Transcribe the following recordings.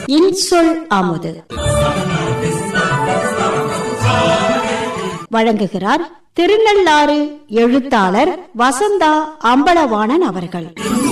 இன்சொல் அமுது வழங்குகிறார் திருநள்ளாறு எழுத்தாளர் வசந்தா அம்பலவாணன் அவர்கள்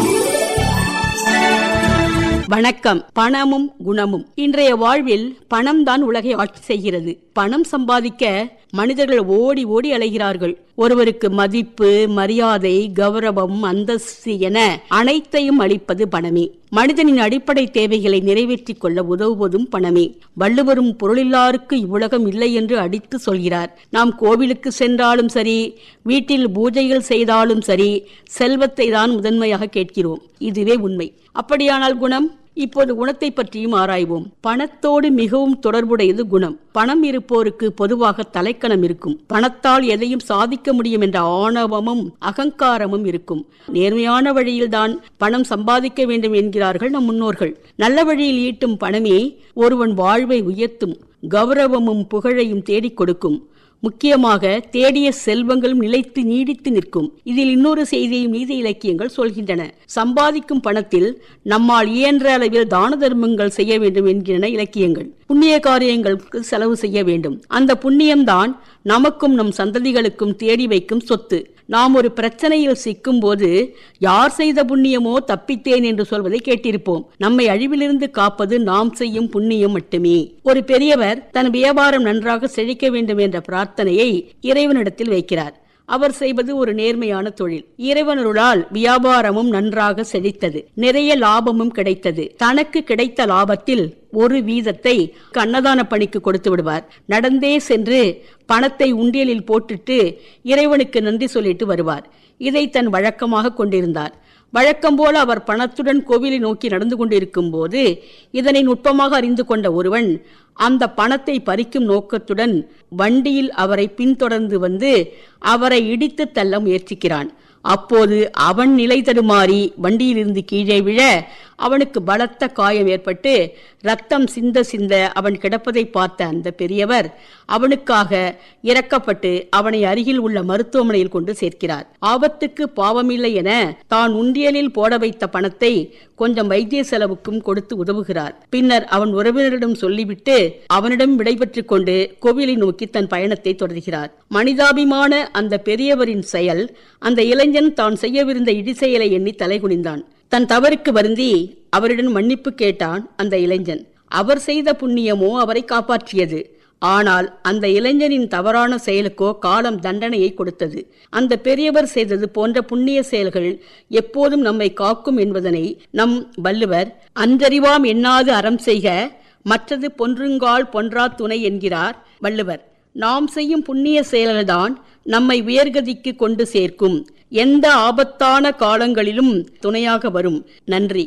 வணக்கம் பணமும் குணமும் இன்றைய வாழ்வில் பணம் தான் உலகை ஆட்சி செய்கிறது பணம் சம்பாதிக்க மனிதர்கள் ஓடி ஓடி அலைகிறார்கள் ஒருவருக்கு மதிப்பு மரியாதை கௌரவம் அந்தஸ்து என அனைத்தையும் அளிப்பது பணமே மனிதனின் அடிப்படை தேவைகளை நிறைவேற்றிக் கொள்ள உதவுவதும் பணமே வள்ளுவரும் பொருளில்லாருக்கு இவ்வுலகம் இல்லை என்று அடித்து சொல்கிறார் நாம் கோவிலுக்கு சென்றாலும் சரி வீட்டில் பூஜைகள் செய்தாலும் சரி செல்வத்தை தான் முதன்மையாக கேட்கிறோம் இதுவே உண்மை அப்படியானால் குணம் இப்போது குணத்தை பற்றியும் ஆராய்வோம் பணத்தோடு மிகவும் தொடர்புடையது குணம் பணம் இருப்போருக்கு பொதுவாக தலைக்கணம் இருக்கும் பணத்தால் எதையும் சாதிக்க முடியும் என்ற ஆணவமும் அகங்காரமும் இருக்கும் நேர்மையான வழியில்தான் பணம் சம்பாதிக்க வேண்டும் என்கிறார்கள் நம் முன்னோர்கள் நல்ல வழியில் ஈட்டும் பணமே ஒருவன் வாழ்வை உயர்த்தும் கௌரவமும் புகழையும் தேடிக் கொடுக்கும் முக்கியமாக தேடிய செல்வங்களும் நிலைத்து நீடித்து நிற்கும் இதில் இன்னொரு செய்தியை நீதி இலக்கியங்கள் சொல்கின்றன சம்பாதிக்கும் பணத்தில் நம்மால் இயன்ற அளவில் தான தர்மங்கள் செய்ய வேண்டும் என்கின்றன இலக்கியங்கள் புண்ணிய காரியங்களுக்கு செலவு செய்ய வேண்டும் அந்த புண்ணியம்தான் நமக்கும் நம் சந்ததிகளுக்கும் தேடி வைக்கும் சொத்து நாம் ஒரு பிரச்சனையில் சிக்கும் போது யார் செய்த புண்ணியமோ தப்பித்தேன் என்று சொல்வதை கேட்டிருப்போம் நம்மை அழிவிலிருந்து காப்பது நாம் செய்யும் புண்ணியம் மட்டுமே ஒரு பெரியவர் தன் வியாபாரம் நன்றாக செழிக்க வேண்டும் என்ற பிரார்த்தனையை இறைவனிடத்தில் வைக்கிறார் அவர் செய்வது ஒரு நேர்மையான தொழில் இறைவனருளால் வியாபாரமும் நன்றாக செழித்தது நிறைய லாபமும் கிடைத்தது தனக்கு கிடைத்த லாபத்தில் ஒரு வீதத்தை அன்னதான பணிக்கு கொடுத்து விடுவார் நடந்தே சென்று பணத்தை உண்டியலில் போட்டுட்டு இறைவனுக்கு நன்றி சொல்லிட்டு வருவார் இதை தன் வழக்கமாக கொண்டிருந்தார் வழக்கம் போல அவர் பணத்துடன் கோவிலை நோக்கி நடந்து கொண்டிருக்கும் போது இதனை நுட்பமாக அறிந்து கொண்ட ஒருவன் அந்த பணத்தை பறிக்கும் நோக்கத்துடன் வண்டியில் அவரை பின்தொடர்ந்து வந்து அவரை இடித்து தள்ள முயற்சிக்கிறான் அப்போது அவன் நிலை தடுமாறி வண்டியிலிருந்து கீழே விழ அவனுக்கு பலத்த காயம் ஏற்பட்டு ரத்தம் சிந்த சிந்த அவன் கிடப்பதை பார்த்த அந்த பெரியவர் அவனுக்காக இறக்கப்பட்டு அவனை அருகில் உள்ள மருத்துவமனையில் கொண்டு சேர்க்கிறார் ஆபத்துக்கு பாவமில்லை என தான் உண்டியலில் போட வைத்த பணத்தை கொஞ்சம் வைத்திய செலவுக்கும் கொடுத்து உதவுகிறார் பின்னர் அவன் உறவினரிடம் சொல்லிவிட்டு அவனிடம் விடைபெற்றுக் கொண்டு கோவிலை நோக்கி தன் பயணத்தை தொடர்கிறார் மனிதாபிமான அந்த பெரியவரின் செயல் அந்த இளைஞன் தான் செய்யவிருந்த இடி செயலை எண்ணி தலைகுனிந்தான் தன் தவறுக்கு வருந்தி அவரிடம் மன்னிப்பு கேட்டான் அந்த இளைஞன் அவர் செய்த புண்ணியமோ அவரை காப்பாற்றியது ஆனால் அந்த இளைஞனின் தவறான செயலுக்கோ காலம் தண்டனையை கொடுத்தது அந்த பெரியவர் செய்தது போன்ற புண்ணிய செயல்கள் எப்போதும் நம்மை காக்கும் என்பதனை நம் வள்ளுவர் அன்றறிவாம் எண்ணாது அறம் செய்க மற்றது பொன்றுங்கால் பொன்றா துணை என்கிறார் வள்ளுவர் நாம் செய்யும் புண்ணிய செயல்கள்தான் நம்மை உயர்கதிக்கு கொண்டு சேர்க்கும் எந்த ஆபத்தான காலங்களிலும் துணையாக வரும் நன்றி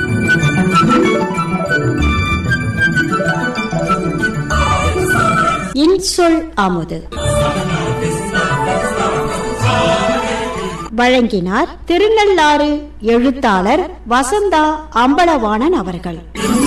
இன்சொல் அமுது வழங்கினார் திருநள்ளாறு எழுத்தாளர் வசந்தா அம்பலவாணன் அவர்கள்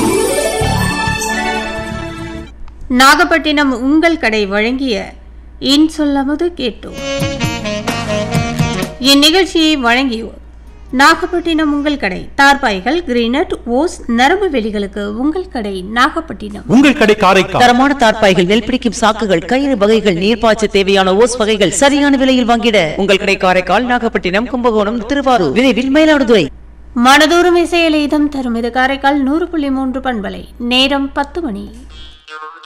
நாகப்பட்டினம் உங்கள் கடை வழங்கிய இன் சொல்லமுது கேட்டோம் இந்நிகழ்ச்சியை வழங்கியோர் நாகப்பட்டினம் உங்கள் கடை தார்பாய்கள் கிரீனட் ஓஸ் நரம்பு வெளிகளுக்கு உங்கள் கடை நாகப்பட்டினம் உங்கள் கடை காரைக்கால் தரமான தார்ப்பாய்கள் நெல் பிடிக்கும் சாக்குகள் கயிறு வகைகள் நீர்ப்பாய்ச்ச தேவையான ஓஸ் வகைகள் சரியான விலையில் வாங்கிட உங்கள் கடை காரைக்கால் நாகப்பட்டினம் கும்பகோணம் திருவாரூர் விரைவில் மயிலாடுதுறை மனதோறும் இசையில இதம் தரும் இது காரைக்கால் நூறு புள்ளி மூன்று பண்பலை நேரம் பத்து மணி